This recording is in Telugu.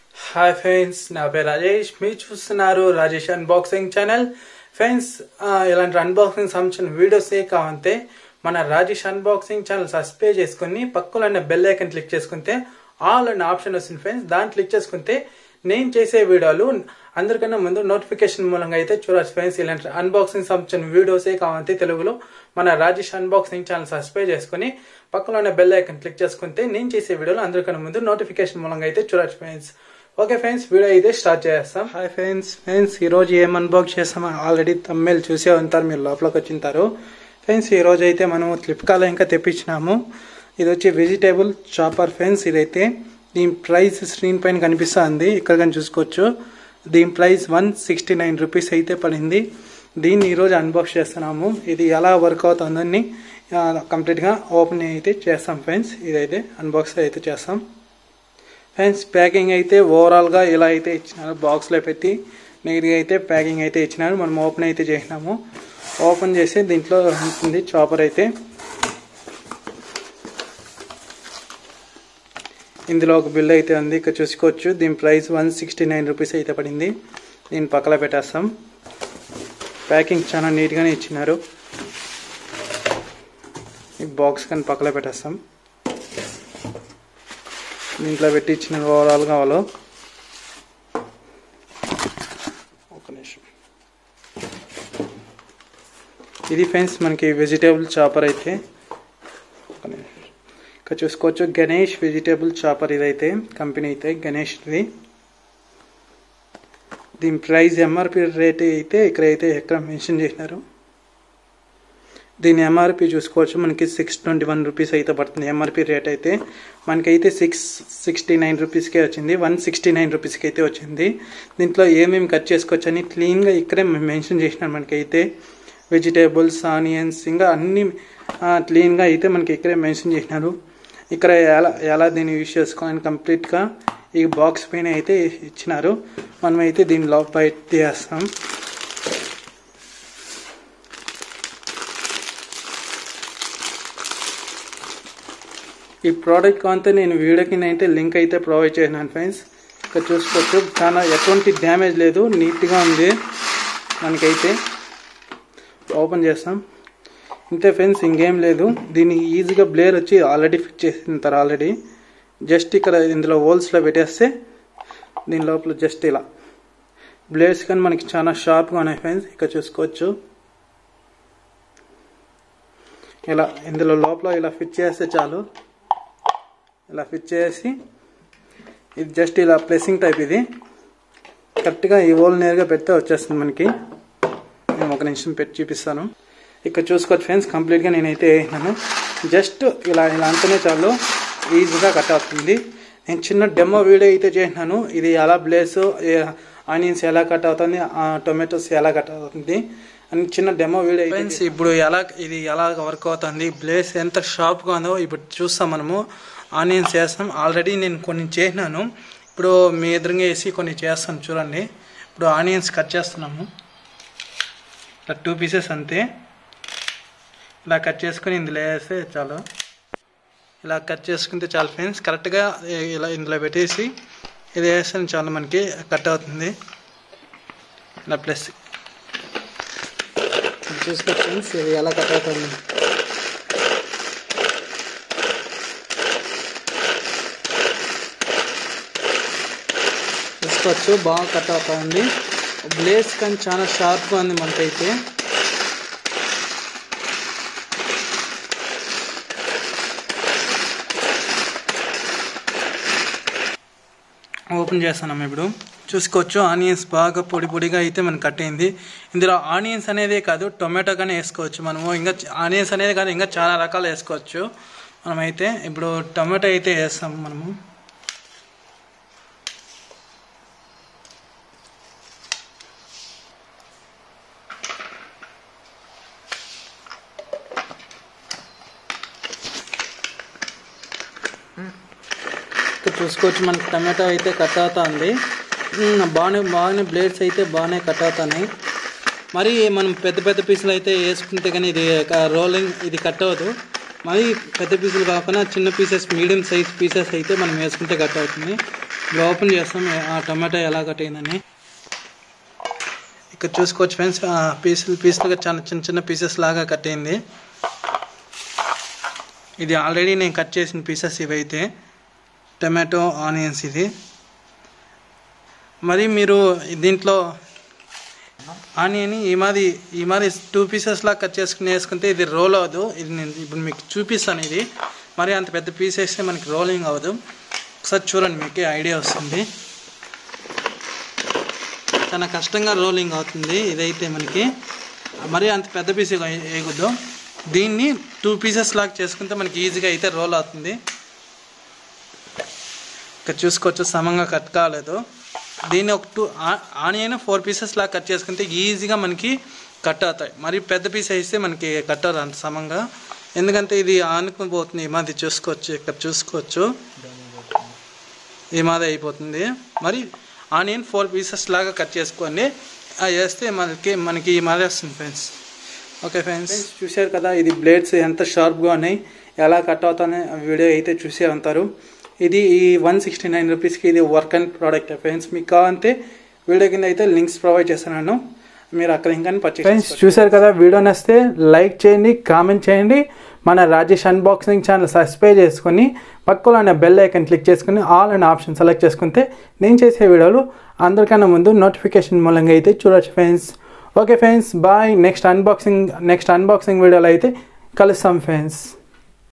హాయ్ ఫ్రెండ్స్ నా పేరు రాజేష్ మీరు చూస్తున్నారు రాజేష్ అన్బాక్సింగ్ ఛానల్ ఫ్రెండ్స్ ఆ, ఇలాంటి అన్బాక్సింగ్ సంబంధించిన వీడియోస్ ఏ కావంతే మన రాజేష్ అన్బాక్సింగ్ ఛానల్ సబ్స్క్రైబ్ చేసుకుని పక్కలో ఉన్న బెల్ ఐకన్ క్లిక్ చేసుకుంటే ఆల్ అనే ఆప్షన్ వస్తుంది ఫ్రెండ్స్ దాన్ని క్లిక్ చేసుకుంటే నేను చేసే వీడియోలు అందరికన్నా ముందు నోటిఫికేషన్ మూలంగా అయితే చూడొచ్చు ఫ్రెండ్స్ ఇలాంటి అన్బాక్సింగ్ సంబంధించిన వీడియోసే కావంతే తెలుగులో మన రాజేష్ అన్బాక్సింగ్ ఛానల్ సబ్స్క్రైబ్ చేసుకుని పక్కలో ఉన్న బెల్ ఐకన్ క్లిక్ చేసుకుంటే నేను చేసే వీడియోలు అందరికన్నా ముందు నోటిఫికేషన్ మూలంగా అయితే చూడొచ్చు ఫ్రెండ్స్ ఓకే ఫ్రెండ్స్ వీడియో అయితే స్టార్ట్ చేస్తాం హాయ్ ఫ్రెండ్స్ ఫ్రెండ్స్ ఈ రోజు ఏం అన్బాక్స్ చేస్తామో ఆల్రెడీ తమ్మేలు చూసే ఉంటారు మీరు లోపలికి వచ్చింటారు ఫ్రెండ్స్ ఈ రోజు అయితే మనం ఫ్లిప్కార్ట్లో ఇంకా తెప్పించినాము ఇది వచ్చి వెజిటేబుల్ చాపర్ ఫ్రెండ్స్ ఇదైతే దీని ప్రైస్ స్క్రీన్ పైన కనిపిస్తుంది ఇక్కడ కానీ చూసుకోవచ్చు దీని price one sixty nine rupees అయితే పడింది దీన్ని ఈరోజు అన్బాక్స్ చేస్తున్నాము ఇది ఎలా వర్క్ అవుతుందని ఆ, కంప్లీట్గా ఓపెన్ అయితే చేస్తాం ఫ్రెండ్స్ ఇదైతే అన్బాక్స్ అయితే చేస్తాం ఫ్రెండ్స్ ప్యాకింగ్ అయితే ఓవరాల్గా ఇలా అయితే ఇచ్చినారు బాక్స్లో పెట్టి నీట్గా అయితే ప్యాకింగ్ అయితే ఇచ్చినారు మనం ఓపెన్ అయితే చేసినాము ఓపెన్ చేసి దీంట్లో ఉంటుంది చాపర్ అయితే ఇందులో ఒక బిల్ అయితే ఉంది ఇక్కడ చూసుకోవచ్చు దీని price one sixty nine rupees అయితే పడింది దీన్ని పక్కన పెట్టేస్తాం ప్యాకింగ్ చాలా నీట్గానే ఇచ్చినారు ఈ బాక్స్ కానీ పక్కన పెట్టేస్తాం దీంట్లో పెట్టి ఇచ్చిన ఓవరాల్ కావాలో ఒక నిమిషం ఇది ఫ్రెండ్స్ మనకి వెజిటేబుల్ చాపర్ అయితే ఒక నిమిషం ఇక్కడ చూసుకోవచ్చు గణేష్ వెజిటేబుల్ చాపర్ ఇదైతే కంపెనీ అయితే గణేష్ది దీని ప్రైస్ ఎంఆర్పి రేట్ అయితే ఇక్కడైతే ఎక్కడ మెన్షన్ చేసినారు దీని ఎంఆర్పి చూసుకోవచ్చు మనకి సిక్స్ ట్వంటీ వన్ రూపీస్ అయితే పడుతుంది ఎంఆర్పి రేట్ అయితే మనకైతే సిక్స్ సిక్స్టీ నైన్ రూపీస్కే వచ్చింది వన్ సిక్స్టీ నైన్ రూపీస్కి అయితే వచ్చింది దీంట్లో ఏమేమి కట్ చేసుకోవచ్చు అని క్లీన్గా ఇక్కడే మెన్షన్ చేసినారు మనకైతే వెజిటేబుల్స్ ఆనియన్స్ ఇంకా అన్ని క్లీన్గా అయితే మనకి ఇక్కడే మెన్షన్ చేసినారు ఇక్కడ ఎలా ఎలా దీన్ని యూజ్ చేసుకోవాలని కంప్లీట్గా ఈ బాక్స్ పైన అయితే ఇచ్చినారు మనమైతే దీని లోపల అయితే వేస్తాం ఈ ప్రోడక్ట్ అంతా నేను వీడియో కింద అయితే లింక్ అయితే ప్రొవైడ్ చేసినాను ఫ్రెండ్స్ ఇక్కడ చూసుకోవచ్చు చాలా ఎటువంటి డ్యామేజ్ లేదు నీట్గా ఉంది మనకైతే ఓపెన్ చేస్తాం ఇంతే ఫ్రెండ్స్ ఇంకేం లేదు దీనికి ఈజీగా బ్లేర్ వచ్చి ఆల్రెడీ ఫిట్ చేసింటారు ఆల్రెడీ జస్ట్ ఇక్కడ ఇందులో హోల్స్లో పెట్టేస్తే దీని లోపల జస్ట్ ఇలా బ్లేడ్స్ కానీ మనకి చాలా షార్ప్గా ఉన్నాయి ఫ్రెండ్స్ ఇక్కడ చూసుకోవచ్చు ఇలా ఇందులో లోపల ఇలా ఫిట్ చేస్తే చాలు ఇలా ఫిట్ చేసి ఇది జస్ట్ ఇలా ప్రెస్సింగ్ టైప్ ఇది కరెక్ట్గా ఈ హోల్ నేరుగా పెడితే వచ్చేస్తుంది మనకి నేను ఒక నిమిషం పెట్టి చూపిస్తాను ఇక్కడ చూసుకోవచ్చు ఫ్రెండ్స్ కంప్లీట్గా నేనైతే వేసినాను జస్ట్ ఇలా ఇలా అంటేనే చాలు ఈజీగా కట్ అవుతుంది నేను చిన్న డెమో వీడియో అయితే చేసినాను ఇది ఎలా బ్లేస్ ఆనియన్స్ ఎలా కట్ అవుతుంది టొమాటోస్ ఎలా కట్ అవుతుంది అని చిన్న డెమో వీడియో ఫ్రెండ్స్ ఇప్పుడు ఎలా ఇది ఎలా వర్క్ అవుతుంది బ్లేస్ ఎంత షార్ప్గా ఉందో ఇప్పుడు చూస్తాం మనము ఆనియన్స్ చేస్తాం ఆల్రెడీ నేను కొన్ని చేసినాను ఇప్పుడు మీ ఎదురుగా వేసి కొన్ని చేస్తాను చూడండి ఇప్పుడు ఆనియన్స్ కట్ చేస్తున్నాము ఇలా టూ పీసెస్ అంతే ఇలా కట్ చేసుకుని ఇందులో వేస్తే చాలు ఇలా కట్ చేసుకుంటే చాలు ఫ్రెండ్స్ కరెక్ట్గా ఇలా ఇందులో పెట్టేసి ఇది వేస్తే చాలు మనకి కట్ అవుతుంది ఇలా ప్లస్ చూసుకో ఫ్రెండ్స్ ఇది ఎలా కట్ అవుతుంది చూసుకోవచ్చు బాగా కట్ అవుతుంది బ్లేస్ కానీ చాలా షార్ప్గా ఉంది మనకైతే ఓపెన్ చేస్తున్నాం ఇప్పుడు చూసుకోవచ్చు ఆనియన్స్ బాగా పొడి పొడిగా అయితే మనకు కట్ అయింది ఇందులో ఆనియన్స్ అనేదే కాదు టొమాటో కానీ వేసుకోవచ్చు మనము ఇంకా ఆనియన్స్ అనేది కాదు ఇంకా చాలా రకాలు వేసుకోవచ్చు మనమైతే ఇప్పుడు టొమాటో అయితే వేస్తాం మనము ఇక్కడ చూసుకోవచ్చు మనకి టమాటో అయితే కట్ అవుతుంది ఉమ్, బాగానే బాగానే బ్లేడ్స్ అయితే బాగానే కట్ అవుతున్నాయి మరి మనం పెద్ద పెద్ద పీసులు అయితే వేసుకుంటే కానీ ఇది రోలింగ్ ఇది కట్ అవ్వదు మరి పెద్ద పీసులు కాకుండా చిన్న పీసెస్ మీడియం సైజ్ పీసెస్ అయితే మనం వేసుకుంటే కట్ అవుతుంది ఇప్పుడు ఓపెన్ చేస్తాం ఆ టమాటా ఎలా కట్ అయిందని ఇక్కడ చూసుకోవచ్చు ఫ్రెండ్స్ పీసులు పీసులుగా చాలా చిన్న చిన్న పీసెస్ లాగా కట్ అయింది ఇది ఆల్రెడీ నేను కట్ చేసిన పీసెస్ ఇవైతే టమాటో ఆనియన్స్ ఇది మరి మీరు దీంట్లో ఆనియన్ ఈ మాది ఈ మాది టూ పీసెస్ లా కట్ చేసుకుని వేసుకుంటే ఇది రోల్ అవ్వదు ఇది నేను ఇప్పుడు మీకు చూపిస్తాను ఇది మరి అంత పెద్ద పీస్ వేస్తే మనకి రోలింగ్ అవ్వదు ఒకసారి చూడండి మీకు ఐడియా వస్తుంది చాలా కష్టంగా రోలింగ్ అవుతుంది ఇదైతే మనకి మరి అంత పెద్ద పీస్ వేయకూడదు దీన్ని టూ పీసెస్ లాగా చేసుకుంటే మనకి ఈజీగా అయితే రోల్ అవుతుంది ఇక్కడ చూసుకోవచ్చు సమంగా కట్ కాలేదు దీన్ని ఒక టూ ఆనియన్ ఫోర్ పీసెస్ లాగా కట్ చేసుకుంటే ఈజీగా మనకి కట్ అవుతాయి మరి పెద్ద పీస్ వేస్తే మనకి కట్ అవ్వదు అంత సమంగా ఎందుకంటే ఇది ఆనుకుని పోతుంది ఈ మాది చూసుకోవచ్చు ఇక్కడ చూసుకోవచ్చు ఈ మాది అయిపోతుంది మరి ఆనియన్ ఫోర్ పీసెస్ లాగా కట్ చేసుకొని అది వేస్తే మనకి మనకి ఈ మాది వస్తుంది ఫ్రెండ్స్ ఓకే ఫ్రెండ్స్ చూశారు కదా ఇది బ్లేడ్స్ ఎంత షార్ప్గా ఉన్నాయి ఎలా కట్ అవుతాయని వీడియో అయితే చూసే ఉంటారు ఇది ఈ వన్ సిక్స్టీ నైన్ రూపీస్కి ఇది వర్క్ అండ్ ప్రోడక్ట్ ఫ్రెండ్స్ మీకు కావాలంటే వీడియో కింద అయితే లింక్స్ ప్రొవైడ్ చేస్తున్నాను మీరు అక్కడ ఇంకా పర్చేస్ ఫ్రెండ్స్ చూశారు కదా వీడియో నచ్చితే లైక్ చేయండి కామెంట్ చేయండి మన రాజేష్ అన్బాక్సింగ్ ఛానల్ సబ్స్క్రైబ్ చేసుకుని పక్కలో అనే బెల్ ఐకన్ క్లిక్ చేసుకుని ఆల్ అనే ఆప్షన్ సెలెక్ట్ చేసుకుంటే నేను చేసే వీడియోలు అందరికన్నా ముందు నోటిఫికేషన్ మూలంగా అయితే చూడొచ్చు friends okay friends bye next unboxing next unboxing వీడియోలో అయితే కలుస్తాం ఫ్రెండ్స్